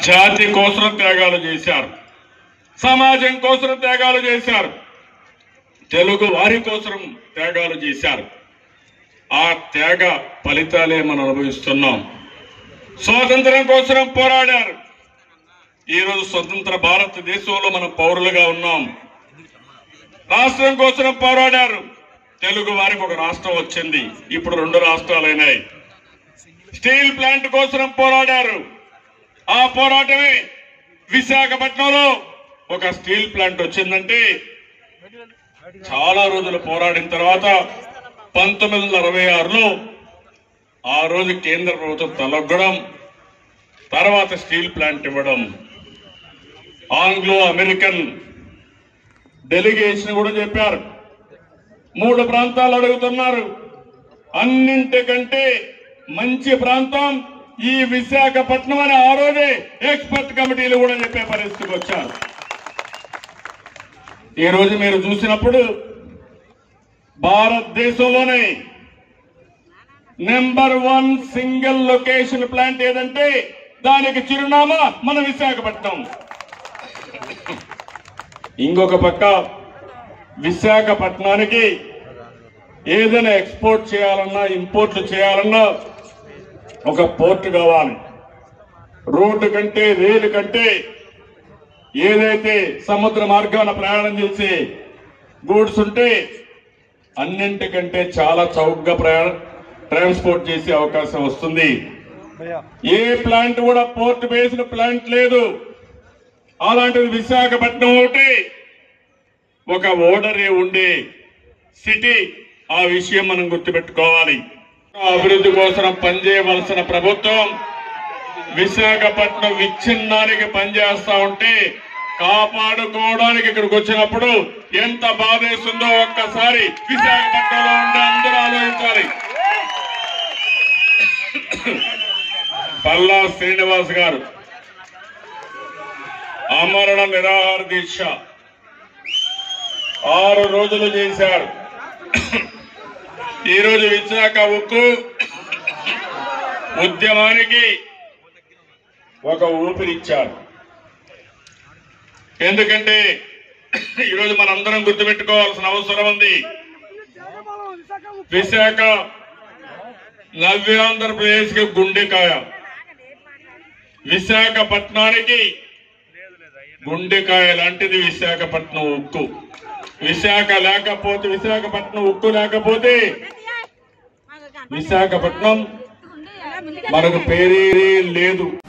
జాతి కోసం త్యాగాలు చేశారు సమాజం కోసం త్యాగాలు చేశారు తెలుగు వారి కోసం త్యాగాలు చేశారు ఆ త్యాగ ఫలితాలే మనం అనుభవిస్తున్నాం స్వాతంత్రం కోసం పోరాడారు ఈరోజు స్వతంత్ర భారతదేశంలో మనం పౌరులుగా ఉన్నాం రాష్ట్రం కోసం పోరాడారు తెలుగు వారికి ఒక రాష్ట్రం వచ్చింది ఇప్పుడు రెండు రాష్ట్రాలైనాయి స్టీల్ ప్లాంట్ కోసం పోరాడారు ఆ పోరాటమే విశాఖపట్నంలో ఒక స్టీల్ ప్లాంట్ వచ్చిందంటే చాలా రోజులు పోరాడిన తర్వాత పంతొమ్మిది వందల అరవై ఆరులో ఆ రోజు కేంద్ర ప్రభుత్వం తలొగ్గడం తర్వాత స్టీల్ ప్లాంట్ ఇవ్వడం ఆంగ్లో అమెరికన్ డెలిగేషన్ కూడా చెప్పారు మూడు ప్రాంతాలు అడుగుతున్నారు అన్నింటికంటే మంచి ప్రాంతం ఈ విశాఖపట్నం అని ఆ రోజే ఎక్స్పర్ట్ కమిటీలు కూడా చెప్పే పరిస్థితికి వచ్చారు ఈ రోజు మీరు చూసినప్పుడు భారతదేశంలోనే number one single location plant ఏదంటే దానికి చిరునామా మన విశాఖపట్నం ఇంకొక పక్క విశాఖపట్నానికి ఏదైనా ఎక్స్పోర్ట్ చేయాలన్నా ఇంపోర్ట్లు చేయాలన్నా ఒక పోర్ట్ కావాలి రోడ్డు కంటే రైలు కంటే ఏదైతే సముద్ర మార్గాన ప్రయాణం చేసే గూడ్స్ ఉంటే అన్నింటికంటే చాలా చౌకగా ప్రయాణ ట్రాన్స్పోర్ట్ చేసే అవకాశం వస్తుంది ఏ ప్లాంట్ కూడా పోర్ట్ బేస్డ్ ప్లాంట్ లేదు అలాంటిది విశాఖపట్నం ఒకటి ఒక ఓడరే ఉండే సిటీ ఆ విషయం మనం గుర్తుపెట్టుకోవాలి అభివృద్ధి కోసం పనిచేయవలసిన ప్రభుత్వం విశాఖపట్నం విచ్ఛిన్నానికి పనిచేస్తా ఉంటే కాపాడుకోవడానికి ఇక్కడికి వచ్చినప్పుడు ఎంత బాధేస్తుందో ఒక్కసారి విశాఖపట్నంలో ఉండే అందరూ ఆలోచించాలి పల్లా శ్రీనివాస్ గారు అమరణ నిరాహార దీక్ష ఆరు రోజులు చేశారు ఈరోజు విశాఖ ఉక్కు ఉద్యమానికి ఒక ఊపిరిచ్చారు ఎందుకంటే ఈరోజు మనందరం గుర్తుపెట్టుకోవాల్సిన అవసరం ఉంది విశాఖ నవ్యాంధ్రప్రదేశ్ కి గుండెకాయ విశాఖపట్నానికి గుండెకాయ లాంటిది విశాఖపట్నం ఉక్కు విశాఖ లేకపోతే విశాఖపట్నం ఉక్కు లేకపోతే విశాఖపట్నం మనకు పేరే లేదు